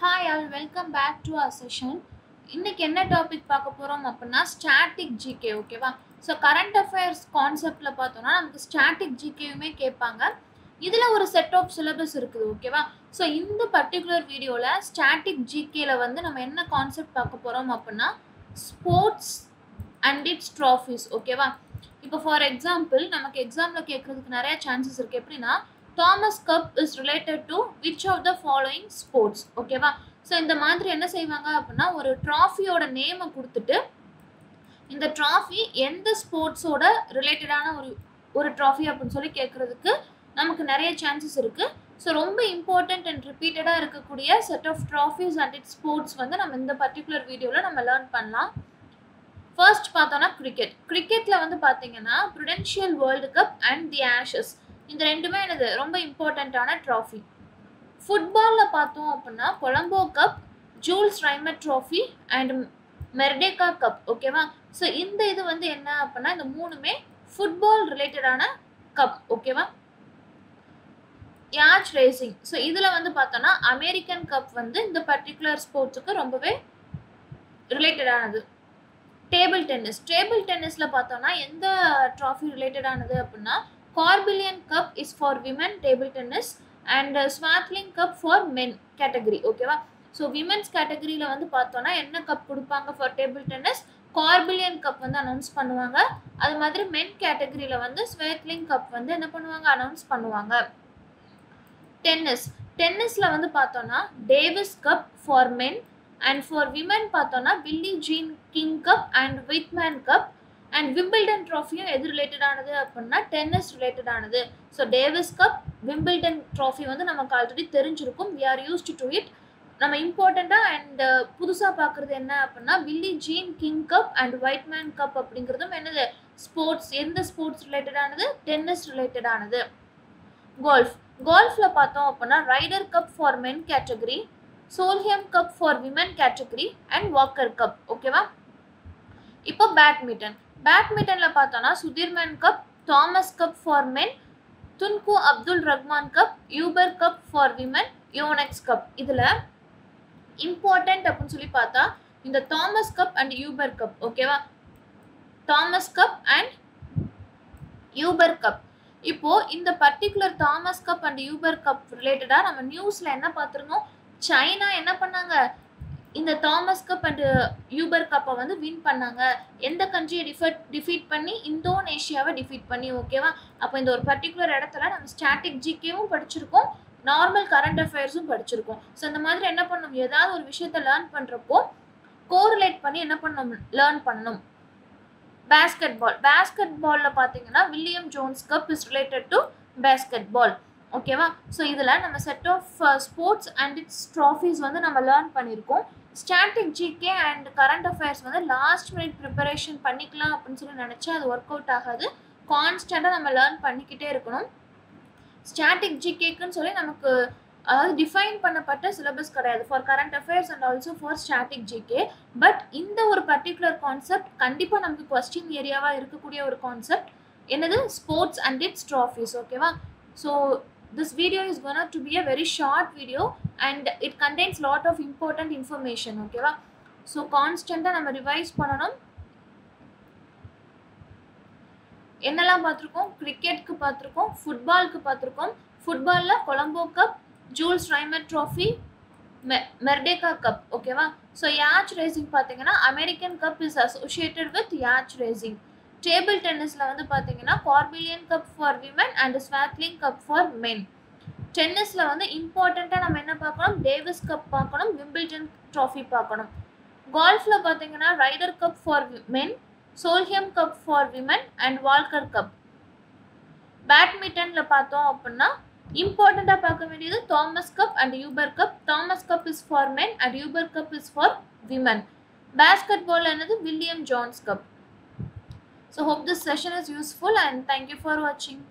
Hi all welcome back to a session இன்னைக்கு என்ன topic பார்க்க போகிறோம் அப்படின்னா ஸ்டாட்டிக் ஜிகே ஓகேவா ஸோ கரண்ட் அஃபேர்ஸ் கான்செப்டில் பார்த்தோம்னா நமக்கு ஸ்டாட்டிக் ஜிகேயுமே கேட்பாங்க இதில் ஒரு செட் ஆஃப் சிலபஸ் இருக்குது ஓகேவா ஸோ இந்த பர்டிகுலர் வீடியோவில் ஸ்டாட்டிக் ஜிகேல வந்து நம்ம என்ன கான்செப்ட் பார்க்க போகிறோம் அப்படின்னா ஸ்போர்ட்ஸ் அண்ட் இட்ஸ் ட்ராஃபிஸ் ஓகேவா இப்போ ஃபார் எக்ஸாம்பிள் நமக்கு எக்ஸாமில் கேட்குறதுக்கு நிறைய சான்சஸ் இருக்குது எப்படின்னா Thomas cup is related to which of the following sports ஓகேவா ஸோ இந்த மாதிரி என்ன செய்வாங்க அப்படின்னா ஒரு ட்ராஃபியோட நேமை கொடுத்துட்டு இந்த ட்ராஃபி எந்த ஸ்போர்ட்ஸோட ரிலேட்டடான ஒரு ஒரு ட்ராஃபி அப்படின்னு சொல்லி கேட்குறதுக்கு நமக்கு நிறைய சான்சஸ் இருக்குது ஸோ ரொம்ப இம்பார்ட்டண்ட் அண்ட் ரிப்பீட்டடாக இருக்கக்கூடிய set of trophies and it sports வந்து நம்ம இந்த பர்டிகுலர் வீடியோவில் நம்ம லேர்ன் பண்ணலாம் ஃபர்ஸ்ட் பார்த்தோன்னா கிரிக்கெட் கிரிக்கெட்டில் வந்து பார்த்தீங்கன்னா Prudential world cup and the Ashes இந்த ரெண்டுமே எனது ரொம்ப இம்பார்ட்டண்ட்டான ட்ராஃபி ஃபுட்பாலில் பார்த்தோம் அப்படின்னா Colombo cup Jules Rimet trophy and Merdeka cup ஓகேவா ஸோ இந்த இது வந்து என்ன அப்படின்னா இந்த மூணுமே ஃபுட்பால் ரிலேட்டடான கப் ஓகேவா யாச் ரேசிங் ஸோ இதில் வந்து பார்த்தோன்னா அமெரிக்கன் கப் வந்து இந்த பர்டிகுலர் ஸ்போர்ட்ஸுக்கு ரொம்பவே ரிலேட்டடானது டேபிள் டென்னிஸ் டேபிள் டென்னிஸில் பார்த்தோன்னா எந்த ட்ராஃபி ரிலேட்டடானது அப்படின்னா Corbillon cup is for women table tennis and Swaythling cup for men category ஓகேவா ஸோ விமென்ஸ் கேட்டகரியில் வந்து பார்த்தோன்னா என்ன கப் கொடுப்பாங்க for table tennis Corbillon cup வந்து அனௌன்ஸ் பண்ணுவாங்க அது மாதிரி மென் கேட்டகரியில் வந்து ஸ்வேத்லிங் கப் வந்து என்ன பண்ணுவாங்க அனௌன்ஸ் பண்ணுவாங்க டென்னிஸ் டென்னிஸில் வந்து பார்த்தோன்னா Davis cup for men and for women பார்த்தோன்னா Billie Jean King cup and Whitman cup and Wimbledon ட்ராஃபியும் எது ரிலேட்டடானது அப்படின்னா டென்னிஸ் ரிலேட்டடானது so Davis cup Wimbledon trophy வந்து நமக்கு ஆல்ரெடி தெரிஞ்சிருக்கும் we are used to it நம்ம இம்பார்ட்டண்ட்டாக அண்ட் புதுசாக பார்க்குறது என்ன அப்படின்னா Billie Jean King cup and Wightman cup அப்படிங்கிறதும் என்னது ஸ்போர்ட்ஸ் எந்த ஸ்போர்ட்ஸ் ரிலேட்டடானது டென்னிஸ் ரிலேட்டடானது கோல்ஃப் கோல்ஃபில் பார்த்தோம் அப்படின்னா Ryder cup for men category Solheim cup for women category and Walker cup ஓகேவா இப்போ பேட்மிண்டன் பேட்மிண்டனில் பார்த்தோன்னா Sudirman cup Thomas cup for men Tunku Abdul Rahman cup Uber cup for women Yonex cup இதில் important அப்படின்னு சொல்லி பார்த்தா இந்த Thomas cup and Uber cup ஓகேவா Thomas cup and Uber cup இப்போ இந்த particular Thomas cup and Uber cup ரிலேட்டடாக நம்ம நியூஸில் என்ன பார்த்துருந்தோம் சைனா என்ன பண்ணாங்க இந்த தாமஸ் கப் அண்ட் யூபர் கப்பை வந்து வின் பண்ணாங்க எந்த கண்ட்ரியை டிஃபட் டிஃபீட் பண்ணி இந்தோனேஷியாவை டிஃபீட் பண்ணி ஓகேவா அப்போ இந்த ஒரு பர்டிகுலர் இடத்துல நம்ம ஸ்டாட்டிக் ஜிகேவும் படிச்சிருக்கோம் நார்மல் கரண்ட் அஃபேர்ஸும் படிச்சிருக்கோம் ஸோ இந்த மாதிரி என்ன பண்ணணும் ஏதாவது ஒரு விஷயத்த லேர்ன் பண்ணுறப்போ கோரிலேட் பண்ணி என்ன பண்ணணும் லேர்ன் பண்ணணும் பேஸ்கெட் பால் பேஸ்கெட் பாலில் பார்த்தீங்கன்னா William Jones cup is related to basketball ஓகேவா ஸோ இதில் நம்ம set of sports and its trophies வந்து நம்ம லேர்ன் பண்ணியிருக்கோம் static GK and current affairs வந்து லாஸ்ட் மினிட் ப்ரிப்பரேஷன் பண்ணிக்கலாம் அப்படின்னு சொல்லி நினச்சா அது ஒர்க் அவுட் ஆகாது கான்ஸ்டண்ட்டாக நம்ம லேர்ன் பண்ணிக்கிட்டே இருக்கணும் ஸ்டாட்டிக் ஜிகேக்குன்னு சொல்லி நமக்கு அதாவது டிஃபைன் பண்ணப்பட்ட சிலபஸ் கிடையாது for current affairs and also for static GK but இந்த ஒரு பர்டிகுலர் கான்செப்ட் கண்டிப்பாக நமக்கு கொஸ்டின் ஏரியாவாக இருக்கக்கூடிய ஒரு கான்செப்ட் என்னது ஸ்போர்ட்ஸ் அண்ட் இட்ஸ் ட்ராஃபீஸ் ஓகேவா so this video is gonna to be a very short video and it contains lot of important information ஓகேவா so கான்ஸ்டண்ட்டாக நம்ம ரிவைஸ் பண்ணணும் என்னெல்லாம் பார்த்துருக்கோம் கிரிக்கெட்க்கு பார்த்துருக்கோம் ஃபுட்பால்க்கு பார்த்துருக்கோம் ஃபுட்பாலில் Colombo cup Jules Rimet trophy மெ மெர்டேக்கா கப் ஓகேவா ஸோ யாச் ரேசிங் பார்த்தீங்கன்னா American cup is associated with yacht racing table டென்னிஸில் வந்து பார்த்தீங்கன்னா Corbillon cup for women and Swaythling cup for men டென்னிஸில் வந்து இம்பார்ட்டண்ட்டாக நம்ம என்ன பார்க்கணும் டேவிஸ் கப் பார்க்கணும் விம்பிள்டன் ட்ராஃபி பார்க்கணும் கால்ஃபில் பார்த்தீங்கன்னா Ryder cup for men Solheim cup for women and Walker cup பேட்மிண்டனில் பார்த்தோம் அப்படின்னா இம்பார்ட்டண்ட்டாக பார்க்க வேண்டியது Thomas cup and Uber cup Thomas cup is for men and Uber cup is for women basketball என்னது William Jones cup So hope this session is useful and thank you for watching.